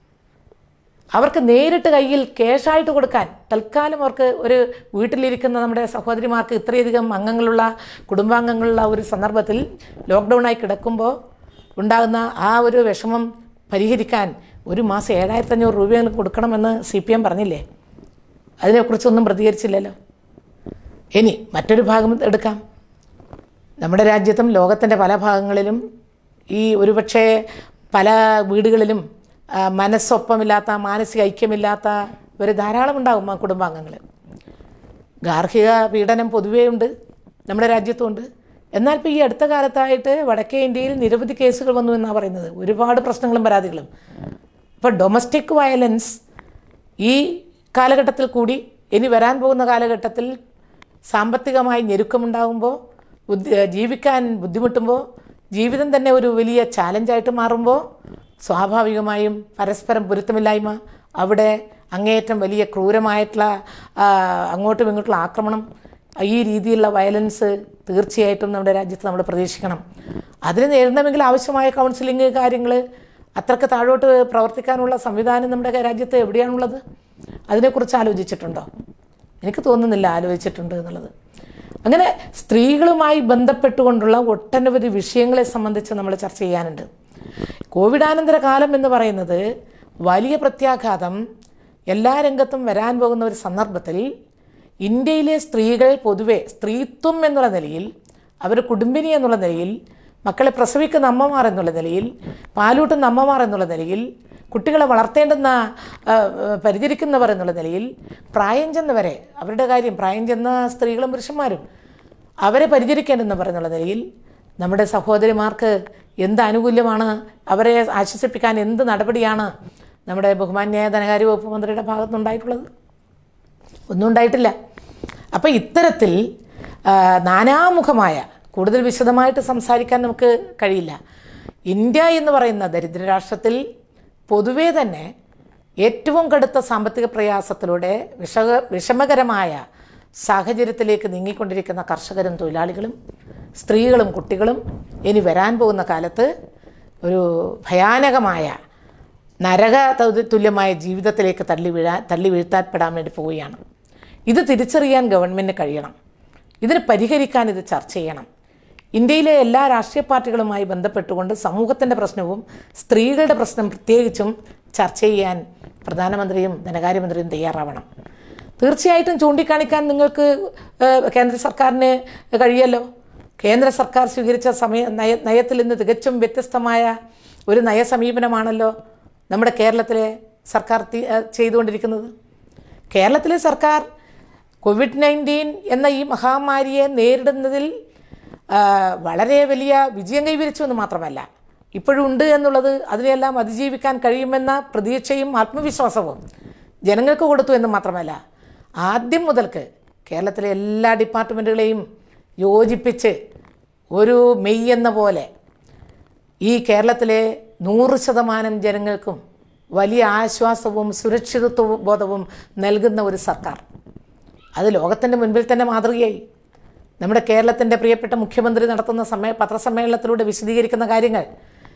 അവർക്ക് നേരിട്ട് കയ്യിൽ ക്യാഷായിട്ട് കൊടുക്കാൻ തൽക്കാലം അവർക്ക് ഒരു വീട്ടിലിരിക്കുന്ന നമ്മുടെ സഹോദരിമാർക്ക് ഇത്രയധികം അംഗങ്ങളുള്ള കുടുംബാംഗങ്ങളുള്ള ഒരു സന്ദർഭത്തിൽ ലോക്ക്ഡൗണായി കിടക്കുമ്പോൾ ഉണ്ടാകുന്ന ആ ഒരു വിഷമം പരിഹരിക്കാൻ ഒരു മാസം ഏഴായിരത്തി അഞ്ഞൂറ് രൂപയെങ്കിലും കൊടുക്കണമെന്ന് സി പി എം പറഞ്ഞില്ലേ അതിനെക്കുറിച്ചൊന്നും പ്രതികരിച്ചില്ലല്ലോ ഇനി മറ്റൊരു ഭാഗം എടുക്കാം നമ്മുടെ രാജ്യത്തും ലോകത്തിൻ്റെ പല ഭാഗങ്ങളിലും ഈ ഒരുപക്ഷെ പല വീടുകളിലും ആ, മനസ്സൊപ്പമില്ലാത്ത മാനസിക ഐക്യമില്ലാത്ത ഒരു ധാരാളം ഉണ്ടാകും ആ കുടുംബാംഗങ്ങൾ ഗാർഹിക പീഡനം പൊതുവേ ഉണ്ട് നമ്മുടെ രാജ്യത്തുണ്ട് എന്നാൽ ഇപ്പോൾ ഈ അടുത്ത കാലത്തായിട്ട് വടക്കേ ഇന്ത്യയിൽ നിരവധി കേസുകൾ വന്നു എന്നാണ് പറയുന്നത് ഒരുപാട് പ്രശ്നങ്ങളും പരാതികളും ഇപ്പോൾ ഡൊമസ്റ്റിക് വയലൻസ് ഈ കാലഘട്ടത്തിൽ കൂടി ഇനി വരാൻ പോകുന്ന കാലഘട്ടത്തിൽ സാമ്പത്തികമായി ഞെരുക്കമുണ്ടാകുമ്പോൾ ബുദ്ധി ജീവിക്കാൻ ബുദ്ധിമുട്ടുമ്പോൾ ജീവിതം തന്നെ ഒരു വലിയ ചാലഞ്ചായിട്ട് മാറുമ്പോൾ സ്വാഭാവികമായും പരസ്പരം പൊരുത്തമില്ലായ്മ അവിടെ അങ്ങേയറ്റം വലിയ ക്രൂരമായിട്ടുള്ള ആ, അങ്ങോട്ടും ഇങ്ങോട്ടുള്ള ആക്രമണം ഈ രീതിയിലുള്ള വയലൻസ് തീർച്ചയായിട്ടും നമ്മുടെ രാജ്യത്ത് നമ്മൾ പ്രതീക്ഷിക്കണം അതിന് നേരിടണമെങ്കിൽ ആവശ്യമായ കൗൺസിലിംഗ് കാര്യങ്ങൾ അത്രക്ക് താഴോട്ട് പ്രവർത്തിക്കാനുള്ള സംവിധാനം നമ്മുടെ രാജ്യത്ത് എവിടെയാണുള്ളത് അതിനെക്കുറിച്ച് ആലോചിച്ചിട്ടുണ്ടോ എനിക്ക് തോന്നുന്നില്ല ആലോചിച്ചിട്ടുണ്ട് എന്നുള്ളത് അങ്ങനെ സ്ത്രീകളുമായി ബന്ധപ്പെട്ടുകൊണ്ടുള്ള ഒട്ടനവധി വിഷയങ്ങളെ സംബന്ധിച്ച് നമ്മൾ ചർച്ച ചെയ്യാനുണ്ട് കോവിഡാനന്തര കാലം എന്ന് പറയുന്നത് വലിയ പ്രത്യാഘാതം എല്ലാ രംഗത്തും വരാൻ പോകുന്ന ഒരു സന്ദർഭത്തിൽ ഇന്ത്യയിലെ സ്ത്രീകൾ പൊതുവെ സ്ത്രീത്വം എന്നുള്ള നിലയിൽ അവർ കുടുംബിനി എന്നുള്ള നിലയിൽ മക്കളെ പ്രസവിക്കുന്ന അമ്മമാർ എന്നുള്ള നിലയിൽ പാലൂട്ടുന്ന അമ്മമാർ എന്നുള്ള നിലയിൽ കുട്ടികളെ വളർത്തേണ്ടുന്ന ആ, ആ, പരിചരിക്കുന്നവർ എന്നുള്ള നിലയിൽ പ്രായം ചെന്നവരെ അവരുടെ കാര്യം പ്രായം ചെന്ന സ്ത്രീകളും പുരുഷന്മാരും അവരെ പരിചരിക്കേണ്ടെന്നവർ എന്നുള്ള നിലയിൽ നമ്മുടെ സഹോദരിമാർക്ക് എന്ത് ആനുകൂല്യമാണ് അവരെ ആശ്വസിപ്പിക്കാൻ എന്ത് നടപടിയാണ് നമ്മുടെ ബഹുമാന്യായ ധനകാര്യ വകുപ്പ് മന്ത്രിയുടെ ഭാഗത്തുനിന്നുണ്ടായിട്ടുള്ളത് ഒന്നും ഉണ്ടായിട്ടില്ല അപ്പോൾ ഇത്തരത്തിൽ ആ, നാനാമുഖമായ കൂടുതൽ വിശദമായിട്ട് സംസാരിക്കാൻ നമുക്ക് കഴിയില്ല ഇന്ത്യ എന്ന് പറയുന്ന ദരിദ്ര രാഷ്ട്രത്തിൽ പൊതുവേ തന്നെ ഏറ്റവും കടുത്ത സാമ്പത്തിക പ്രയാസത്തിലൂടെ വിഷക വിഷമകരമായ സാഹചര്യത്തിലേക്ക് നീങ്ങിക്കൊണ്ടിരിക്കുന്ന കർഷകരും തൊഴിലാളികളും സ്ത്രീകളും കുട്ടികളും ഇനി വരാൻ പോകുന്ന കാലത്ത് ഒരു ഭയാനകമായ നരക തു- തുല്യമായ ജീവിതത്തിലേക്ക് തള്ളി വീഴാൻ തള്ളി വീഴ്ത്താപ്പെടാൻ വേണ്ടി പോവുകയാണ് ഇത് തിരിച്ചറിയാൻ ഗവൺമെൻറ്റിന് കഴിയണം ഇതിന് പരിഹരിക്കാൻ ഇത് ചർച്ച ചെയ്യണം ഇന്ത്യയിലെ എല്ലാ രാഷ്ട്രീയ പാർട്ടികളുമായി ബന്ധപ്പെട്ടുകൊണ്ട് സമൂഹത്തിൻ്റെ പ്രശ്നവും സ്ത്രീകളുടെ പ്രശ്നം പ്രത്യേകിച്ചും ചർച്ച ചെയ്യാൻ പ്രധാനമന്ത്രിയും ധനകാര്യമന്ത്രിയും തയ്യാറാവണം തീർച്ചയായിട്ടും ചൂണ്ടിക്കാണിക്കാൻ നിങ്ങൾക്ക് ഏഹ്, കേന്ദ്ര സർക്കാരിന് കഴിയല്ലോ കേന്ദ്ര സർക്കാർ സ്വീകരിച്ച സമയ നയ നയത്തിൽ നിന്ന് തികച്ചും വ്യത്യസ്തമായ ഒരു നയസമീപനമാണല്ലോ നമ്മുടെ കേരളത്തിലെ സർക്കാർ തി- ഏഹ്, ചെയ്തുകൊണ്ടിരിക്കുന്നത് കേരളത്തിലെ സർക്കാർ കോവിഡ് നയൻറ്റീൻ എന്ന ഈ മഹാമാരിയെ നേരിടുന്നതിൽ ആ, വളരെ വലിയ വിജയം കൈവരിച്ചു എന്ന് മാത്രമല്ല ഇപ്പോഴും ഉണ്ട് എന്നുള്ളത് അതിനെല്ലാം അതിജീവിക്കാൻ കഴിയുമെന്ന പ്രതീക്ഷയും ആത്മവിശ്വാസവും ജനങ്ങൾക്ക് കൊടുത്തു എന്ന് മാത്രമല്ല ആദ്യം മുതൽക്ക് കേരളത്തിലെ എല്ലാ ഡിപ്പാർട്ട്മെൻറ്റുകളെയും യോജിപ്പിച്ച് ഒരു മെയ് എന്ന പോലെ ഈ കേരളത്തിലെ നൂറ് ശതമാനം ജനങ്ങൾക്കും വലിയ ആശ്വാസവും സുരക്ഷിതത്വ ബോധവും നൽകുന്ന ഒരു സർക്കാർ അത് ലോകത്തിൻ്റെ മുൻപിൽ തന്നെ മാതൃകയായി നമ്മുടെ കേരളത്തിൻ്റെ പ്രിയപ്പെട്ട മുഖ്യമന്ത്രി നടത്തുന്ന സമയ പത്രസമ്മേളനത്തിലൂടെ വിശദീകരിക്കുന്ന കാര്യങ്ങൾ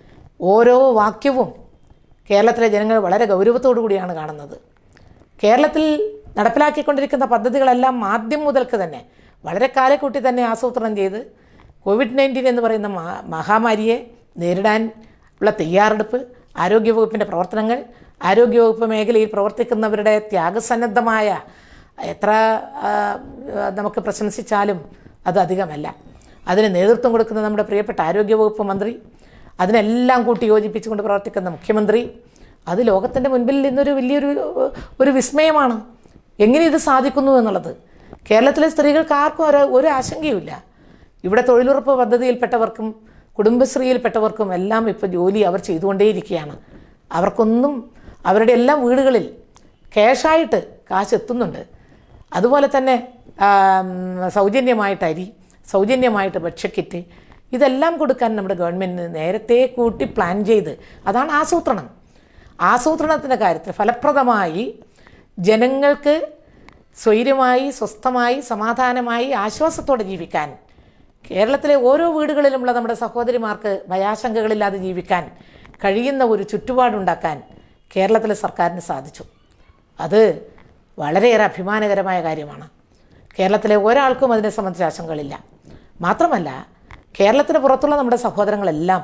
ഓരോ വാക്യവും കേരളത്തിലെ ജനങ്ങൾ വളരെ ഗൗരവത്തോടു കൂടിയാണ് കാണുന്നത് കേരളത്തിൽ നടപ്പിലാക്കിക്കൊണ്ടിരിക്കുന്ന പദ്ധതികളെല്ലാം ആദ്യം മുതൽക്ക് തന്നെ വളരെ കാലക്കൂട്ടി തന്നെ ആസൂത്രണം ചെയ്ത് കോവിഡ് നയൻറ്റീൻ എന്ന് പറയുന്ന മഹാ- മഹാമാരിയെ നേരിടാൻ ഉള്ള തയ്യാറെടുപ്പ് ആരോഗ്യവകുപ്പിൻ്റെ പ്രവർത്തനങ്ങൾ ആരോഗ്യവകുപ്പ് മേഖലയിൽ പ്രവർത്തിക്കുന്നവരുടെ ത്യാഗസന്നദ്ധമായ എത്ര ആ, നമുക്ക് പ്രശംസിച്ചാലും അത് അധികമല്ല അതിന് നേതൃത്വം കൊടുക്കുന്ന നമ്മുടെ പ്രിയപ്പെട്ട ആരോഗ്യവകുപ്പ് മന്ത്രി അതിനെല്ലാം കൂട്ടി യോജിപ്പിച്ചുകൊണ്ട് പ്രവർത്തിക്കുന്ന മുഖ്യമന്ത്രി അത് ലോകത്തിൻ്റെ മുൻപിൽ ഇന്നൊരു വലിയൊരു ഒരു വിസ്മയമാണ് എങ്ങനെ ഇത് സാധിക്കുന്നു എന്നുള്ളത് കേരളത്തിലെ സ്ത്രീകൾക്ക് ആർക്കും ഒരു ഒരു ആശങ്കയുമില്ല ഇവിടെ തൊഴിലുറപ്പ് പദ്ധതിയിൽപ്പെട്ടവർക്കും കുടുംബശ്രീയിൽപ്പെട്ടവർക്കും എല്ലാം ഇപ്പോൾ ജോലി അവർ ചെയ്തുകൊണ്ടേയിരിക്കുകയാണ് അവർക്കൊന്നും അവരുടെ എല്ലാ വീടുകളിൽ ക്യാഷായിട്ട് കാശ് എത്തുന്നുണ്ട് അതുപോലെ തന്നെ ആം, സൗജന്യമായിട്ട് അരി സൗജന്യമായിട്ട് ഭക്ഷ്യക്കിറ്റ് ഇതെല്ലാം കൊടുക്കാൻ നമ്മുടെ ഗവൺമെൻറ് നേരത്തെ കൂട്ടി പ്ലാൻ ചെയ്ത് അതാണ് ആസൂത്രണം ആസൂത്രണത്തിൻ്റെ കാര്യത്തിൽ ഫലപ്രദമായി ജനങ്ങൾക്ക് സ്വൈര്യമായി സ്വസ്ഥമായി സമാധാനമായി ആശ്വാസത്തോടെ ജീവിക്കാൻ കേരളത്തിലെ ഓരോ വീടുകളിലുമുള്ള നമ്മുടെ സഹോദരിമാർക്ക് ഭയാശങ്കകളില്ലാതെ ജീവിക്കാൻ കഴിയുന്ന ഒരു ചുറ്റുപാടുണ്ടാക്കാൻ കേരളത്തിലെ സർക്കാരിന് സാധിച്ചു അത് വളരെയേറെ അഭിമാനകരമായ കാര്യമാണ് കേരളത്തിലെ ഒരാൾക്കും അതിനെ സംബന്ധിച്ച് ആശങ്കകളില്ല മാത്രമല്ല കേരളത്തിന് പുറത്തുള്ള നമ്മുടെ സഹോദരങ്ങളെല്ലാം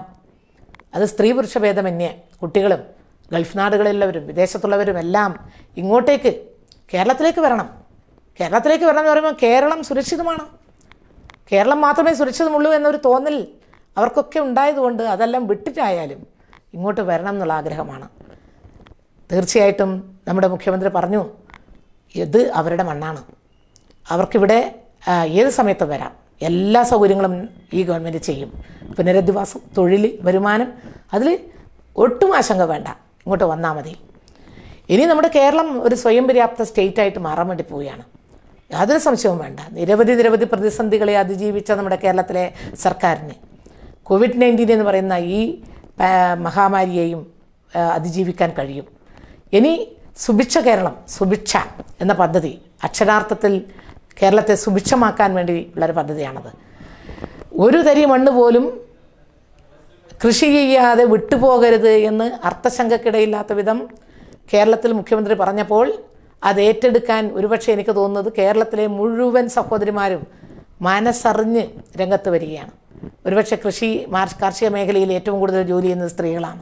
അത് സ്ത്രീ പുരുഷ ഭേദമന്യേ കുട്ടികളും ഗൾഫ് നാടുകളിലുള്ളവരും വിദേശത്തുള്ളവരും എല്ലാം ഇങ്ങോട്ടേക്ക് കേരളത്തിലേക്ക് വരണം കേരളത്തിലേക്ക് വരണം എന്ന് പറയുമ്പോൾ കേരളം സുരക്ഷിതമാണ് കേരളം മാത്രമേ സുരക്ഷിതമുള്ളൂ എന്നൊരു തോന്നൽ അവർക്കൊക്കെ ഉണ്ടായതുകൊണ്ട് അതെല്ലാം വിട്ടിട്ടായാലും ഇങ്ങോട്ട് വരണം എന്നുള്ള ആഗ്രഹമാണ് തീർച്ചയായിട്ടും നമ്മുടെ മുഖ്യമന്ത്രി പറഞ്ഞു ഇത് അവരുടെ മണ്ണാണ് അവർക്കിവിടെ ആ, ഏത് സമയത്തും വരാം എല്ലാ സൗകര്യങ്ങളും ഈ ഗവൺമെൻറ് ചെയ്യും പുനരധിവാസം തൊഴിൽ വരുമാനം അതിൽ ഒട്ടും ആശങ്ക വേണ്ട ഇങ്ങോട്ട് വന്നാൽ മതി ഇനി നമ്മുടെ കേരളം ഒരു സ്വയം പര്യാപ്ത സ്റ്റേറ്റ് ആയിട്ട് മാറാൻ വേണ്ടി പോവുകയാണ് യാതൊരു സംശയവും വേണ്ട നിരവധി നിരവധി പ്രതിസന്ധികളെ അതിജീവിച്ച നമ്മുടെ കേരളത്തിലെ സർക്കാരിന് കോവിഡ് നയൻറ്റീൻ എന്ന് പറയുന്ന ഈ ആ, മഹാമാരിയെയും ആ, അതിജീവിക്കാൻ കഴിയും ഇനി സുഭിക്ഷ കേരളം സുഭിക്ഷ എന്ന പദ്ധതി അക്ഷരാർത്ഥത്തിൽ കേരളത്തെ സുഭിക്ഷമാക്കാൻ വേണ്ടി ഉള്ളൊരു പദ്ധതിയാണത് ഒരു തരി മണ്ണ് പോലും കൃഷി ചെയ്യാതെ വിട്ടുപോകരുത് എന്ന് അർത്ഥശങ്കക്കിടയില്ലാത്ത വിധം കേരളത്തിൽ മുഖ്യമന്ത്രി പറഞ്ഞപ്പോൾ അത് ഏറ്റെടുക്കാൻ ഒരുപക്ഷെ എനിക്ക് തോന്നുന്നത് കേരളത്തിലെ മുഴുവൻ സഹോദരിമാരും മനസ്സറിഞ്ഞ് രംഗത്ത് വരികയാണ് ഒരുപക്ഷെ കൃഷി മാർ- കാർഷിക മേഖലയിൽ ഏറ്റവും കൂടുതൽ ജോലി ചെയ്യുന്നത് സ്ത്രീകളാണ്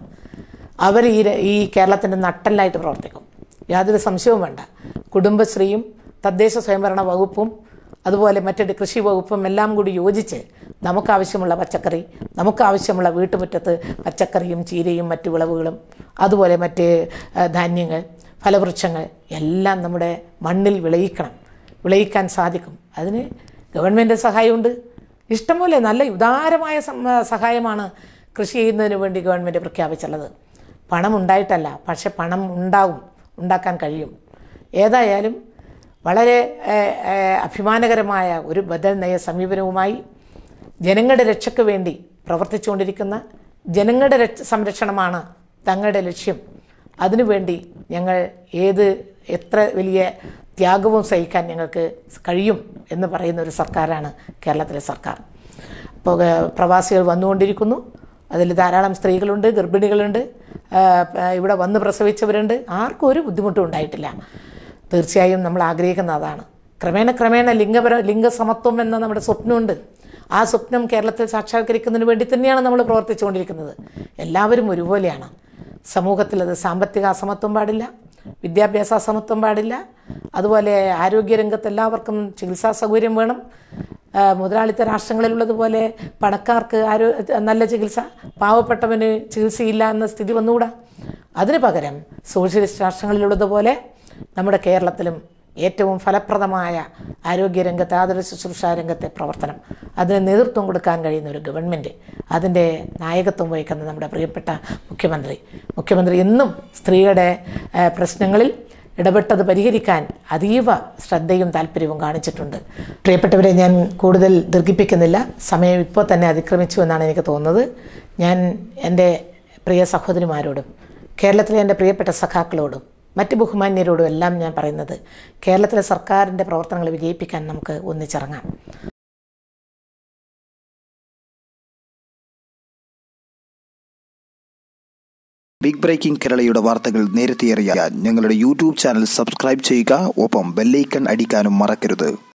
അവർ ഈ ര- ഈ കേരളത്തിൻ്റെ നട്ടലായിട്ട് പ്രവർത്തിക്കും യാതൊരു സംശയവും വേണ്ട കുടുംബശ്രീയും തദ്ദേശ സ്വയംഭരണ വകുപ്പും അതുപോലെ മറ്റൊരു കൃഷി വകുപ്പും എല്ലാം കൂടി യോജിച്ച് നമുക്കാവശ്യമുള്ള പച്ചക്കറി നമുക്കാവശ്യമുള്ള വീട്ടുമുറ്റത്ത് പച്ചക്കറിയും ചീരയും മറ്റു വിളവുകളും അതുപോലെ മറ്റ് ആ, ധാന്യങ്ങൾ ഫലവൃക്ഷങ്ങൾ എല്ലാം നമ്മുടെ മണ്ണിൽ വിളയിക്കണം വിളയിക്കാൻ സാധിക്കും അതിന് ഗവൺമെൻറ് സഹായമുണ്ട് ഇഷ്ടംപോലെ നല്ല ഉദാരമായ സം- സഹായമാണ് കൃഷി ചെയ്യുന്നതിന് വേണ്ടി ഗവൺമെൻറ് പ്രഖ്യാപിച്ചുള്ളത് പണം ഉണ്ടായിട്ടല്ല പക്ഷെ പണം ഉണ്ടാവും ഉണ്ടാക്കാൻ കഴിയും ഏതായാലും വളരെ ഏഹ്, ഏഹ്, അഭിമാനകരമായ ഒരു ബദൽ നയ സമീപനവുമായി ജനങ്ങളുടെ രക്ഷയ്ക്ക് വേണ്ടി പ്രവർത്തിച്ചുകൊണ്ടിരിക്കുന്ന ജനങ്ങളുടെ രക്ഷ സംരക്ഷണമാണ് തങ്ങളുടെ ലക്ഷ്യം അതിനുവേണ്ടി ഞങ്ങൾ ഏത് എത്ര വലിയ ത്യാഗവും സഹിക്കാൻ ഞങ്ങൾക്ക് കഴിയും എന്ന് പറയുന്ന ഒരു സർക്കാരാണ് കേരളത്തിലെ സർക്കാർ ഇപ്പോൾ ഏഹ്, പ്രവാസികൾ വന്നുകൊണ്ടിരിക്കുന്നു അതിൽ ധാരാളം സ്ത്രീകളുണ്ട് ഗർഭിണികളുണ്ട് ആഹ്, പ- ഇവിടെ വന്ന് പ്രസവിച്ചവരുണ്ട് ആർക്കും ഒരു ബുദ്ധിമുട്ടും ഉണ്ടായിട്ടില്ല തീർച്ചയായും നമ്മൾ ആഗ്രഹിക്കുന്ന അതാണ് ക്രമേണ ക്രമേണ ലിംഗപര ലിംഗസമത്വം എന്ന നമ്മുടെ സ്വപ്നമുണ്ട് ആ സ്വപ്നം കേരളത്തിൽ സാക്ഷാത്കരിക്കുന്നതിന് വേണ്ടി തന്നെയാണ് നമ്മൾ പ്രവർത്തിച്ചുകൊണ്ടിരിക്കുന്നത് എല്ലാവരും ഒരുപോലെയാണ് സമൂഹത്തിൽ അത് സാമ്പത്തിക അസമത്വം പാടില്ല വിദ്യാഭ്യാസ അസമത്വം പാടില്ല അതുപോലെ ആരോഗ്യരംഗത്ത് എല്ലാവർക്കും ചികിത്സാ സൗകര്യം വേണം ആ, മുതലാളിത്ത രാഷ്ട്രങ്ങളിലുള്ളതുപോലെ പണക്കാർക്ക് ആരോ നല്ല ചികിത്സ പാവപ്പെട്ടവന് ചികിത്സയില്ല എന്ന സ്ഥിതി വന്നുകൂടാ അതിന് പകരം സോഷ്യലിസ്റ്റ് രാഷ്ട്രങ്ങളിലുള്ളതുപോലെ നമ്മുടെ കേരളത്തിലും ഏറ്റവും ഫലപ്രദമായ ആരോഗ്യരംഗത്തെ ആതുര ശുശ്രൂഷ രംഗത്തെ പ്രവർത്തനം അതിന് നേതൃത്വം കൊടുക്കാൻ കഴിയുന്ന ഒരു ഗവൺമെൻറ് അതിൻ്റെ നായകത്വം വഹിക്കുന്ന നമ്മുടെ പ്രിയപ്പെട്ട മുഖ്യമന്ത്രി മുഖ്യമന്ത്രി എന്നും സ്ത്രീയുടെ ആ, പ്രശ്നങ്ങളിൽ ഇടപെട്ടത് പരിഹരിക്കാൻ അതീവ ശ്രദ്ധയും താല്പര്യവും കാണിച്ചിട്ടുണ്ട് പ്രിയപ്പെട്ടവരെ ഞാൻ കൂടുതൽ ദീർഘിപ്പിക്കുന്നില്ല സമയം ഇപ്പോൾ തന്നെ അതിക്രമിച്ചു എന്നാണ് എനിക്ക് തോന്നുന്നത് ഞാൻ എൻ്റെ പ്രിയ സഹോദരിമാരോടും കേരളത്തിലെ എൻ്റെ പ്രിയപ്പെട്ട സഖാക്കളോടും മറ്റ് ബഹുമാന്യരോടും എല്ലാം ഞാൻ പറയുന്നത് കേരളത്തിലെ സർക്കാരിൻ്റെ പ്രവർത്തനങ്ങൾ വിജയിപ്പിക്കാൻ നമുക്ക് ഒന്നിച്ചിറങ്ങാം ബിഗ് ബ്രേക്കിംഗ് കേരളയുടെ വാർത്തകൾ നേരത്തെ അറിയാൻ ഞങ്ങളുടെ യൂട്യൂബ് ചാനൽ സബ്സ്ക്രൈബ് ചെയ്യുക ഒപ്പം ബെല്ലൈക്കൺ അടിക്കാനും മറക്കരുത്